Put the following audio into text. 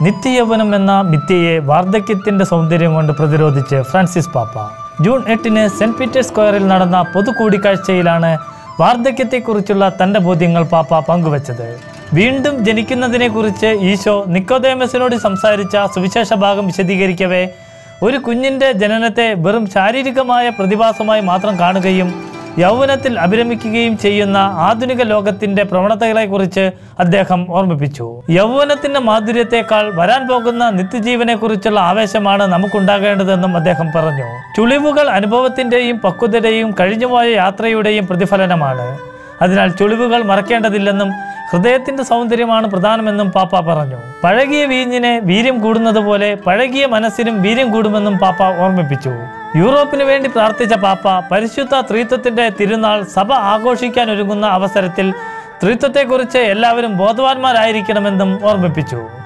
നിത്യയൗവനം എന്ന മിഥ്യയെ വാർദ്ധക്യത്തിന്റെ സൗന്ദര്യം കൊണ്ട് പ്രതിരോധിച്ച് ഫ്രാൻസിസ് പാപ്പ ജൂൺ എട്ടിന് സെന്റ് പീറ്റേഴ്സ് സ്ക്വയറിൽ നടന്ന പൊതു കൂടിക്കാഴ്ചയിലാണ് വാർദ്ധക്യത്തെക്കുറിച്ചുള്ള തന്റെ ബോധ്യങ്ങൾ പാപ്പ പങ്കുവച്ചത് വീണ്ടും ജനിക്കുന്നതിനെക്കുറിച്ച് ഈശോ നിക്കോദേമസിനോട് സംസാരിച്ച സുവിശേഷ ഭാഗം വിശദീകരിക്കവേ ഒരു കുഞ്ഞിന്റെ ജനനത്തെ വെറും ശാരീരികമായ പ്രതിഭാസമായി മാത്രം കാണുകയും യൗവനത്തിൽ അഭിരമിക്കുകയും ചെയ്യുന്ന ആധുനിക ലോകത്തിന്റെ പ്രവണതകളെക്കുറിച്ച് അദ്ദേഹം ഓർമ്മിപ്പിച്ചു യൗവനത്തിന്റെ മാധുര്യത്തെക്കാൾ വരാൻ പോകുന്ന നിത്യജീവനെക്കുറിച്ചുള്ള ആവേശമാണ് നമുക്കുണ്ടാകേണ്ടതെന്നും അദ്ദേഹം പറഞ്ഞു ചുളിവുകൾ അനുഭവത്തിന്റെയും പക്വതയുടെയും കഴിഞ്ഞുപോയ യാത്രയുടെയും പ്രതിഫലനമാണ് അതിനാൽ ചുളിവുകൾ മറക്കേണ്ടതില്ലെന്നും ഹൃദയത്തിന്റെ സൗന്ദര്യമാണ് പ്രധാനമെന്നും പാപ്പ പറഞ്ഞു പഴകിയ വീഞ്ഞിന് വീര്യം കൂടുന്നത് പോലെ പഴകിയ മനസ്സിനും വീര്യം കൂടുമെന്നും പാപ്പ ഓർമ്മിപ്പിച്ചു യൂറോപ്പിന് വേണ്ടി പ്രാർത്ഥിച്ച പാപ്പ പരിശുദ്ധ ത്രിത്വത്തിന്റെ തിരുനാൾ സഭ ആഘോഷിക്കാൻ ഒരുങ്ങുന്ന അവസരത്തിൽ ത്രിത്വത്തെക്കുറിച്ച് എല്ലാവരും ബോധവാന്മാരായിരിക്കണമെന്നും ഓർമ്മിപ്പിച്ചു